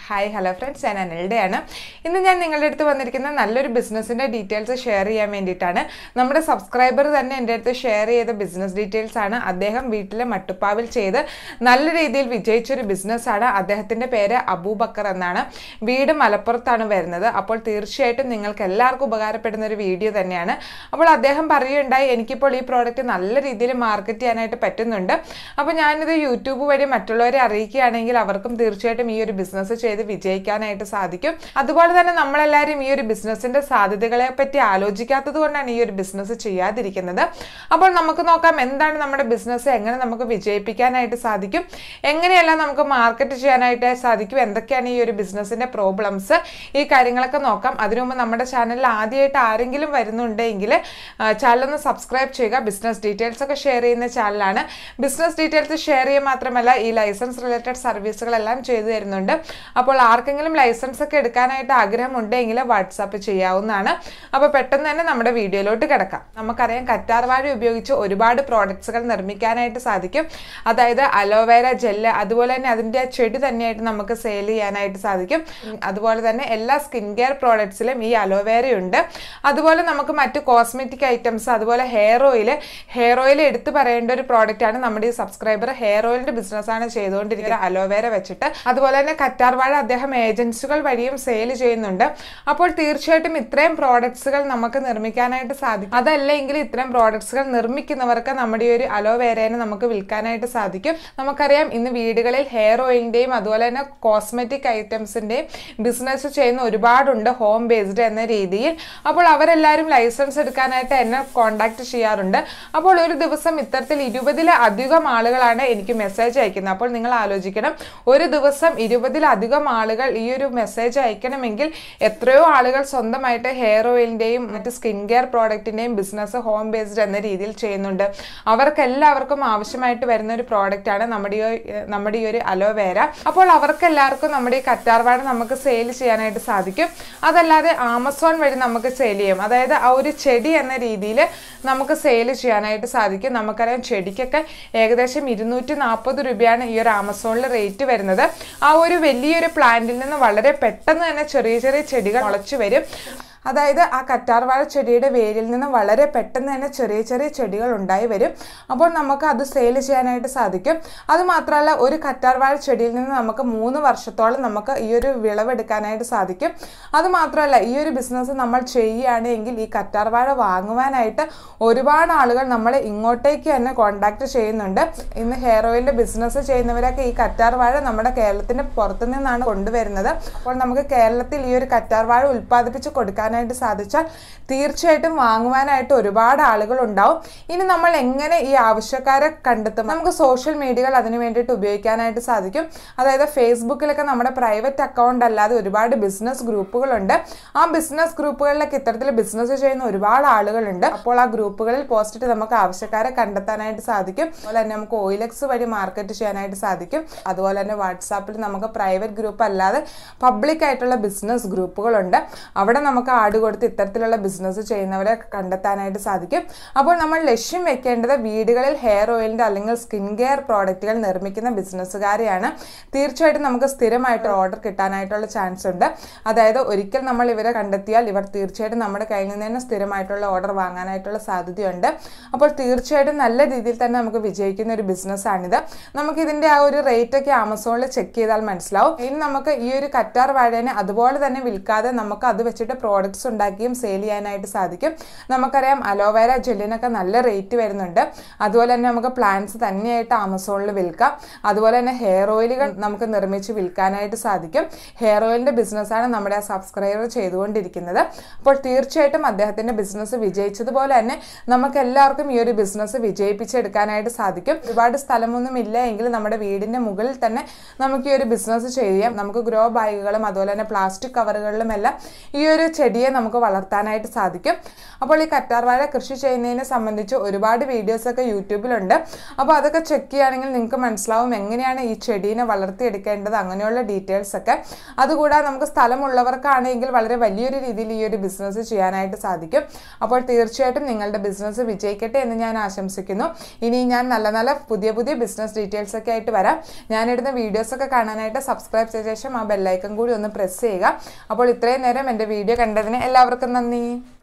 hi hello friends ഞാൻ അനിൽഡയാണ് ഇന്ന് ഞാൻ നിങ്ങളുടെ അടുത്ത് വന്നിരിക്കുന്ന നല്ലൊരു ബിസിനസ്സിൻ്റെ ഡീറ്റെയിൽസ് ഷെയർ ചെയ്യാൻ വേണ്ടിയിട്ടാണ് നമ്മുടെ സബ്സ്ക്രൈബർ തന്നെ എൻ്റെ അടുത്ത് ഷെയർ ചെയ്ത ബിസിനസ് ഡീറ്റെയിൽസ് ആണ് അദ്ദേഹം വീട്ടിലെ മട്ടുപ്പാവിൽ ചെയ്ത് നല്ല രീതിയിൽ വിജയിച്ചൊരു ബിസിനസ്സാണ് അദ്ദേഹത്തിൻ്റെ പേര് അബൂബക്കർ എന്നാണ് വീട് മലപ്പുറത്താണ് വരുന്നത് അപ്പോൾ തീർച്ചയായിട്ടും നിങ്ങൾക്ക് എല്ലാവർക്കും ഉപകാരപ്പെടുന്ന ഒരു വീഡിയോ തന്നെയാണ് അപ്പോൾ അദ്ദേഹം പറയുകയുണ്ടായി എനിക്കിപ്പോൾ ഈ പ്രോഡക്റ്റ് നല്ല രീതിയിൽ മാർക്കറ്റ് ചെയ്യാനായിട്ട് പറ്റുന്നുണ്ട് അപ്പോൾ ഞാനിത് യൂട്യൂബ് വഴി മറ്റുള്ളവരെ അറിയിക്കുകയാണെങ്കിൽ അവർക്കും തീർച്ചയായിട്ടും ഈ ഒരു ബിസിനസ് ചെയ്ത് വിജയിക്കാനായിട്ട് സാധിക്കും അതുപോലെ തന്നെ നമ്മളെല്ലാവരും ഈ ഒരു ബിസിനസ്സിന്റെ സാധ്യതകളെ പറ്റി ആലോചിക്കാത്തത് കൊണ്ടാണ് ഈ ഒരു ബിസിനസ് ചെയ്യാതിരിക്കുന്നത് അപ്പോൾ നമുക്ക് നോക്കാം എന്താണ് നമ്മുടെ ബിസിനസ് എങ്ങനെ നമുക്ക് വിജയിപ്പിക്കാനായിട്ട് സാധിക്കും എങ്ങനെയെല്ലാം നമുക്ക് മാർക്കറ്റ് ചെയ്യാനായിട്ട് സാധിക്കും എന്തൊക്കെയാണ് ഈ ഒരു ബിസിനസ്സിന്റെ പ്രോബ്ലംസ് ഈ കാര്യങ്ങളൊക്കെ നോക്കാം അതിനു മുമ്പ് നമ്മുടെ ചാനലിൽ ആദ്യമായിട്ട് ആരെങ്കിലും വരുന്നുണ്ടെങ്കിൽ ചാനൽ ഒന്ന് സബ്സ്ക്രൈബ് ചെയ്യുക ബിസിനസ് ഡീറ്റെയിൽസ് ഒക്കെ ഷെയർ ചെയ്യുന്ന ചാനലാണ് ബിസിനസ് ഡീറ്റെയിൽസ് ഷെയർ ചെയ്യുക മാത്രമല്ല ഈ ലൈസൻസ് റിലേറ്റഡ് സർവീസുകളെല്ലാം ചെയ്തു തരുന്നുണ്ട് അപ്പോൾ ആർക്കെങ്കിലും ലൈസൻസ് ഒക്കെ എടുക്കാനായിട്ട് ആഗ്രഹമുണ്ടെങ്കിൽ വാട്സാപ്പ് ചെയ്യാവുന്നതാണ് അപ്പോൾ പെട്ടെന്ന് തന്നെ നമ്മുടെ വീഡിയോയിലോട്ട് കിടക്കാം നമുക്കറിയാം കറ്റാർവാഴ ഉപയോഗിച്ച് ഒരുപാട് പ്രോഡക്ട്സുകൾ നിർമ്മിക്കാനായിട്ട് സാധിക്കും അതായത് അലോവേര ജെല്ല് അതുപോലെ തന്നെ അതിൻ്റെ ചെടി തന്നെയായിട്ട് നമുക്ക് സെയിൽ ചെയ്യാനായിട്ട് സാധിക്കും അതുപോലെ തന്നെ എല്ലാ സ്കിൻ കെയർ പ്രോഡക്ട്സിലും ഈ അലോവേരയുണ്ട് അതുപോലെ നമുക്ക് മറ്റ് കോസ്മെറ്റിക് ഐറ്റംസ് അതുപോലെ ഹെയർ ഓയിൽ ഹെയർ ഓയിൽ എടുത്തു പറയേണ്ട ഒരു പ്രോഡക്റ്റ് ആണ് നമ്മുടെ ഈ സബ്സ്ക്രൈബർ ഹെയർ ഓയിലിന്റെ ബിസിനസ്സാണ് ചെയ്തുകൊണ്ടിരിക്കുന്നത് അലോവേര വെച്ചിട്ട് അതുപോലെ തന്നെ കറ്റാർവാഴ അദ്ദേഹം ഏജൻസികൾ വഴിയും സെയിൽ ചെയ്യുന്നുണ്ട് അപ്പോൾ തീർച്ചയായിട്ടും ഇത്രയും പ്രോഡക്ട്സുകൾ നമുക്ക് നിർമ്മിക്കാനായിട്ട് സാധിക്കും അതല്ലെങ്കിൽ ഇത്രയും പ്രോഡക്ട്സുകൾ നിർമ്മിക്കുന്നവർക്ക് നമ്മുടെ ഈ ഒരു അലോവേരേനെ നമുക്ക് വിൽക്കാനായിട്ട് സാധിക്കും നമുക്കറിയാം ഇന്ന് വീടുകളിൽ ഹെയർ ഓയിലിന്റെയും അതുപോലെ തന്നെ കോസ്മെറ്റിക് ഐറ്റംസിന്റെയും ബിസിനസ് ചെയ്യുന്ന ഒരുപാടുണ്ട് ഹോം ബേസ്ഡ് എന്ന രീതിയിൽ അപ്പോൾ അവരെല്ലാവരും ലൈസൻസ് എടുക്കാനായിട്ട് എന്നെ കോണ്ടാക്ട് ചെയ്യാറുണ്ട് അപ്പോൾ ഒരു ദിവസം ഇത്തരത്തിൽ ഇരുപതിലധികം ആളുകളാണ് എനിക്ക് മെസ്സേജ് അയക്കുന്നത് അപ്പോൾ നിങ്ങൾ ആലോചിക്കണം ഒരു ദിവസം ഇരുപതിലധികം ആളുകൾ ഈ ഒരു മെസ്സേജ് അയക്കണമെങ്കിൽ എത്രയോ ആളുകൾ സ്വന്തമായിട്ട് ഹെയർ ഓയിലിന്റെയും മറ്റ് സ്കിൻ കെയർ പ്രോഡക്റ്റിന്റെയും ബിസിനസ് ഹോം ബേസ്ഡ് എന്ന രീതിയിൽ ചെയ്യുന്നുണ്ട് അവർക്കെല്ലാവർക്കും ആവശ്യമായിട്ട് വരുന്ന ഒരു പ്രോഡക്റ്റ് ആണ് നമ്മുടെ ഈ നമ്മുടെ ഈ ഒരു അലോവേര അപ്പോൾ അവർക്കെല്ലാവർക്കും നമ്മുടെ ഈ കറ്റാർവാഴ നമുക്ക് സെയിൽ ചെയ്യാനായിട്ട് സാധിക്കും അതല്ലാതെ ആമസോൺ വഴി നമുക്ക് സെയിൽ ചെയ്യും അതായത് ആ ഒരു ചെടി എന്ന രീതിയിൽ നമുക്ക് സെയിൽ ചെയ്യാനായിട്ട് സാധിക്കും നമുക്കറിയാം ചെടിക്കൊക്കെ ഏകദേശം ഇരുന്നൂറ്റി നാൽപ്പത് രൂപയാണ് ഈ ഒരു ആമസോണിൽ റേറ്റ് വരുന്നത് ആ ഒരു വലിയൊരു പ്ലാന്റിൽ നിന്ന് വളരെ പെട്ടെന്ന് തന്നെ ചെറിയ ചെറിയ ചെടികൾ മുളച്ചു വരും അതായത് ആ കറ്റാർവാഴ ചെടിയുടെ വേരിൽ നിന്ന് വളരെ പെട്ടെന്ന് തന്നെ ചെറിയ ചെറിയ ചെടികൾ ഉണ്ടായി വരും അപ്പോൾ നമുക്ക് അത് സെയിൽ ചെയ്യാനായിട്ട് സാധിക്കും അത് മാത്രമല്ല ഒരു കറ്റാർവാഴ ചെടിയിൽ നിന്ന് നമുക്ക് മൂന്ന് വർഷത്തോളം നമുക്ക് ഈ ഒരു വിളവെടുക്കാനായിട്ട് സാധിക്കും അത് മാത്രമല്ല ഈ ഒരു ബിസിനസ് നമ്മൾ ചെയ്യുകയാണെങ്കിൽ ഈ കറ്റാർവാഴ വാങ്ങുവാനായിട്ട് ഒരുപാട് ആളുകൾ നമ്മളെ ഇങ്ങോട്ടേക്ക് തന്നെ കോണ്ടാക്ട് ചെയ്യുന്നുണ്ട് ഇന്ന് ഹെയർ ഓയിലിൻ്റെ ബിസിനസ് ചെയ്യുന്നവരൊക്കെ ഈ കറ്റാർവാഴ നമ്മുടെ കേരളത്തിൻ്റെ പുറത്തു നിന്നാണ് കൊണ്ടുവരുന്നത് അപ്പോൾ നമുക്ക് കേരളത്തിൽ ഈ ഒരു കറ്റാർവാഴ ഉൽപ്പാദിപ്പിച്ച് കൊടുക്കാനായിട്ട് ചെയ്യാനായിട്ട് സാധിച്ചാൽ തീർച്ചയായിട്ടും വാങ്ങുവാനായിട്ട് ഒരുപാട് ആളുകൾ ഉണ്ടാവും ഇനി നമ്മൾ എങ്ങനെ ഈ ആവശ്യക്കാരെ കണ്ടെത്തും നമുക്ക് സോഷ്യൽ മീഡിയകൾ അതിന് വേണ്ടിയിട്ട് ഉപയോഗിക്കാനായിട്ട് സാധിക്കും അതായത് ഫേസ്ബുക്കിലൊക്കെ നമ്മുടെ പ്രൈവറ്റ് അക്കൗണ്ട് അല്ലാതെ ഒരുപാട് ബിസിനസ് ഗ്രൂപ്പുകളുണ്ട് ആ ബിസിനസ് ഗ്രൂപ്പുകളിലൊക്കെ ഇത്തരത്തിൽ ബിസിനസ് ചെയ്യുന്ന ഒരുപാട് ആളുകളുണ്ട് അപ്പോൾ ആ ഗ്രൂപ്പുകളിൽ പോസ്റ്റ് ഇട്ട് നമുക്ക് ആവശ്യക്കാരെ കണ്ടെത്താനായിട്ട് സാധിക്കും അതുപോലെ തന്നെ നമുക്ക് ഓയിലെക്സ് വഴി മാർക്കറ്റ് ചെയ്യാനായിട്ട് സാധിക്കും അതുപോലെ തന്നെ വാട്സാപ്പിൽ നമുക്ക് പ്രൈവറ്റ് ഗ്രൂപ്പ് അല്ലാതെ പബ്ലിക് ആയിട്ടുള്ള ബിസിനസ് ഗ്രൂപ്പുകളുണ്ട് അവിടെ നമുക്ക് ആഡ് കൊടുത്ത് ഇത്തരത്തിലുള്ള ബിസിനസ് ചെയ്യുന്നവരെ കണ്ടെത്താനായിട്ട് സാധിക്കും അപ്പോൾ നമ്മൾ ലക്ഷ്യം വെക്കേണ്ടത് വീടുകളിൽ ഹെയർ ഓയിലിൻ്റെ അല്ലെങ്കിൽ സ്കിൻ കെയർ പ്രോഡക്റ്റുകൾ നിർമ്മിക്കുന്ന ബിസിനസ്സുകാരെയാണ് തീർച്ചയായിട്ടും നമുക്ക് സ്ഥിരമായിട്ട് ഓർഡർ കിട്ടാനായിട്ടുള്ള ചാൻസ് ഉണ്ട് അതായത് ഒരിക്കൽ നമ്മൾ ഇവരെ കണ്ടെത്തിയാൽ ഇവർ തീർച്ചയായിട്ടും നമ്മുടെ കയ്യിൽ നിന്ന് തന്നെ സ്ഥിരമായിട്ടുള്ള ഓർഡർ വാങ്ങാനായിട്ടുള്ള സാധ്യതയുണ്ട് അപ്പോൾ തീർച്ചയായിട്ടും നല്ല രീതിയിൽ തന്നെ നമുക്ക് വിജയിക്കുന്ന ഒരു ബിസിനസ്സാണിത് നമുക്ക് ഇതിൻ്റെ ആ ഒരു റേറ്റ് ഒക്കെ ആമസോണിൽ ചെക്ക് ചെയ്താൽ മനസ്സിലാവും ഇനി നമുക്ക് ഈ ഒരു കറ്റാർ വാഴേനെ അതുപോലെ തന്നെ വിൽക്കാതെ നമുക്ക് അത് വെച്ചിട്ട് പ്രോഡക്ട്സ് ഉണ്ടാക്കിയും സെയിൽ ചെയ്യാനായിട്ട് സാധിക്കും നമുക്കറിയാം അലോവേര ജെല്ലിനൊക്കെ നല്ല റേറ്റ് വരുന്നുണ്ട് അതുപോലെ തന്നെ നമുക്ക് പ്ലാന്റ്സ് തന്നെയായിട്ട് ആമസോണിൽ വിൽക്കാം അതുപോലെ തന്നെ ഹെയർ ഓയിലുകൾ നമുക്ക് നിർമ്മിച്ച് വിൽക്കാനായിട്ട് സാധിക്കും ഹെയർ ഓയിലിൻ്റെ ബിസിനസ്സാണ് നമ്മുടെ ആ സബ്സ്ക്രൈബർ ചെയ്തുകൊണ്ടിരിക്കുന്നത് അപ്പോൾ തീർച്ചയായിട്ടും അദ്ദേഹത്തിൻ്റെ ബിസിനസ് വിജയിച്ചതുപോലെ തന്നെ നമുക്ക് എല്ലാവർക്കും ഈ ഒരു ബിസിനസ് വിജയിപ്പിച്ചെടുക്കാനായിട്ട് സാധിക്കും ഒരുപാട് സ്ഥലമൊന്നും ഇല്ല എങ്കിൽ നമ്മുടെ വീടിൻ്റെ മുകളിൽ തന്നെ നമുക്ക് ഈ ഒരു ബിസിനസ് ചെയ്യാം നമുക്ക് ഗ്രോ ബാഗുകളും അതുപോലെ തന്നെ പ്ലാസ്റ്റിക് കവറുകളിലും എല്ലാം ഈ ഒരു ചെടി ചെടിയെ നമുക്ക് വളർത്താനായിട്ട് സാധിക്കും അപ്പോൾ ഈ കറ്റാർവാഴ കൃഷി ചെയ്യുന്നതിനെ സംബന്ധിച്ച് ഒരുപാട് വീഡിയോസൊക്കെ യൂട്യൂബിലുണ്ട് അപ്പോൾ അതൊക്കെ ചെക്ക് ചെയ്യുകയാണെങ്കിൽ നിങ്ങൾക്ക് മനസ്സിലാവും എങ്ങനെയാണ് ഈ ചെടീനെ വളർത്തിയെടുക്കേണ്ടത് അങ്ങനെയുള്ള ഡീറ്റെയിൽസ് ഒക്കെ അതുകൂടാതെ നമുക്ക് സ്ഥലമുള്ളവർക്കാണെങ്കിൽ വളരെ വലിയൊരു രീതിയിൽ ഈ ഒരു ബിസിനസ് ചെയ്യാനായിട്ട് സാധിക്കും അപ്പോൾ തീർച്ചയായിട്ടും നിങ്ങളുടെ ബിസിനസ് വിജയിക്കട്ടെ എന്ന് ഞാൻ ആശംസിക്കുന്നു ഇനി ഞാൻ നല്ല നല്ല പുതിയ പുതിയ ബിസിനസ് ഡീറ്റെയിൽസ് ഒക്കെ ആയിട്ട് വരാം ഞാനിടുന്ന വീഡിയോസ് ഒക്കെ കാണാനായിട്ട് സബ്സ്ക്രൈബ് ചെയ്ത ശേഷം ആ ബെല്ലൈക്കൺ കൂടി ഒന്ന് പ്രസ് ചെയ്യുക അപ്പോൾ ഇത്രയും നേരം എൻ്റെ വീഡിയോ കണ്ടതിന് എല്ലാവർക്കും നന്ദി